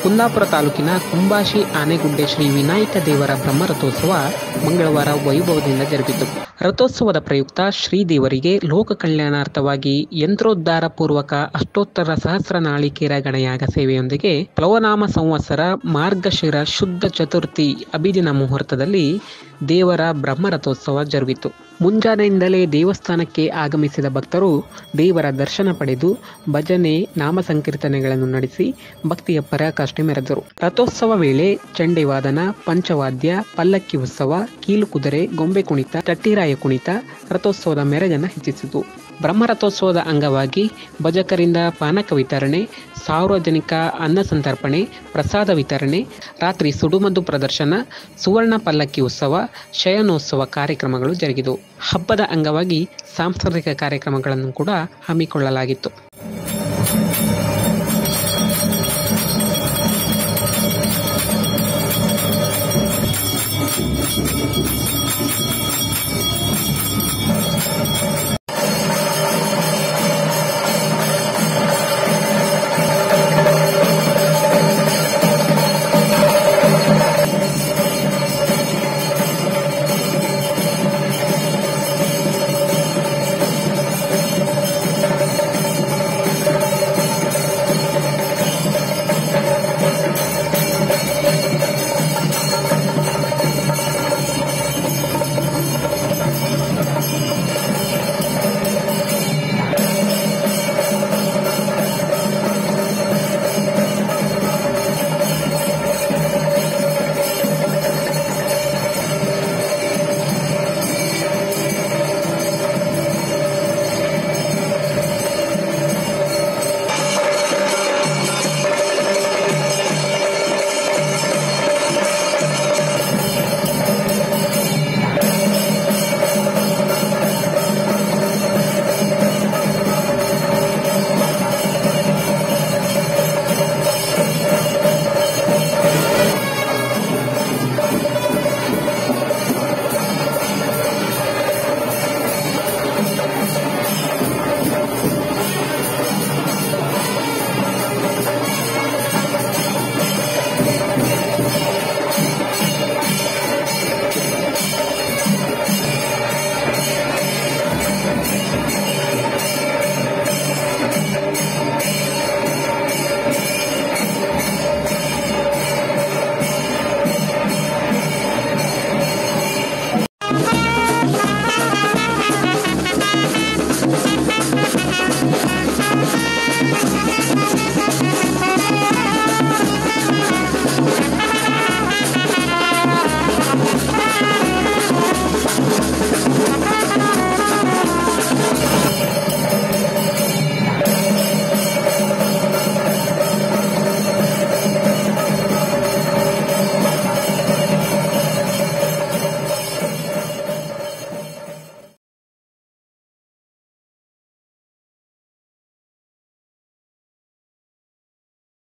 ಕುಂದಾಪುರ ತಾಲೂಕಿನ ಕುಂಬಾಶಿ ಆನೆಗುಡ್ಡೆ ಶ್ರೀ ವಿನಾಯಕ ದೇವರ ಬ್ರಹ್ಮರಥೋತ್ಸವ ಮಂಗಳವಾರ ವೈಭವದಿಂದ ಜರುಗಿತು ರಥೋತ್ಸವದ ಪ್ರಯುಕ್ತ ಶ್ರೀದೇವರಿಗೆ ಲೋಕ ಕಲ್ಯಾಣಾರ್ಥವಾಗಿ ಯಂತ್ರೋದ್ಧಾರ ಪೂರ್ವಕ ಅಷ್ಟೋತ್ತರ ಸಹಸ್ರ ನಾಳಿಕೇರ ಗಣಯಾಗ ಸೇವೆಯೊಂದಿಗೆ ಪ್ಲವನಾಮ ಸಂವತ್ಸರ ಮಾರ್ಗಶಿರ ಶುದ್ಧ ಚತುರ್ಥಿ ಅಭಿದಿನ ಮುಹೂರ್ತದಲ್ಲಿ ದೇವರ ಬ್ರಹ್ಮರಥೋತ್ಸವ ಜರುಗಿತು ಮುಂಜಾನೆಯಿಂದಲೇ ದೇವಸ್ಥಾನಕ್ಕೆ ಆಗಮಿಸಿದ ಭಕ್ತರು ದೇವರ ದರ್ಶನ ಪಡೆದು ಭಜನೆ ನಾಮ ಸಂಕೀರ್ತನೆಗಳನ್ನು ನಡೆಸಿ ಭಕ್ತಿಯ ಪರಾಕಾಷ್ಠೆ ಮೆರೆದರು ರಥೋತ್ಸವ ವೇಳೆ ಚಂಡೆವಾದನ ಪಂಚವಾದ್ಯ ಪಲ್ಲಕ್ಕಿ ಉತ್ಸವ ಕೀಲು ಕುದುರೆ ಗೊಂಬೆ ಕುಣಿತ ಚಟ್ಟಿರಾಯ ಕುಣಿತ ರಥೋತ್ಸವದ ಮೆರಗನ್ನು ಹೆಚ್ಚಿಸಿತು ಬ್ರಹ್ಮರಥೋತ್ಸವದ ಅಂಗವಾಗಿ ಭಜಕರಿಂದ ಪಾನಕ ವಿತರಣೆ ಸಾರ್ವಜನಿಕ ಅನ್ನ ಸಂತರ್ಪಣೆ ಪ್ರಸಾದ ವಿತರಣೆ ರಾತ್ರಿ ಸುಡುಮದ್ದು ಪ್ರದರ್ಶನ ಸುವರ್ಣ ಪಲ್ಲಕ್ಕಿ ಉತ್ಸವ ಶಯನೋತ್ಸವ ಕಾರ್ಯಕ್ರಮಗಳು ಜರುಗಿದವು ಹಬ್ಬದ ಅಂಗವಾಗಿ ಸಾಂಸ್ಕೃತಿಕ ಕಾರ್ಯಕ್ರಮಗಳನ್ನು ಕೂಡ ಹಮ್ಮಿಕೊಳ್ಳಲಾಗಿತ್ತು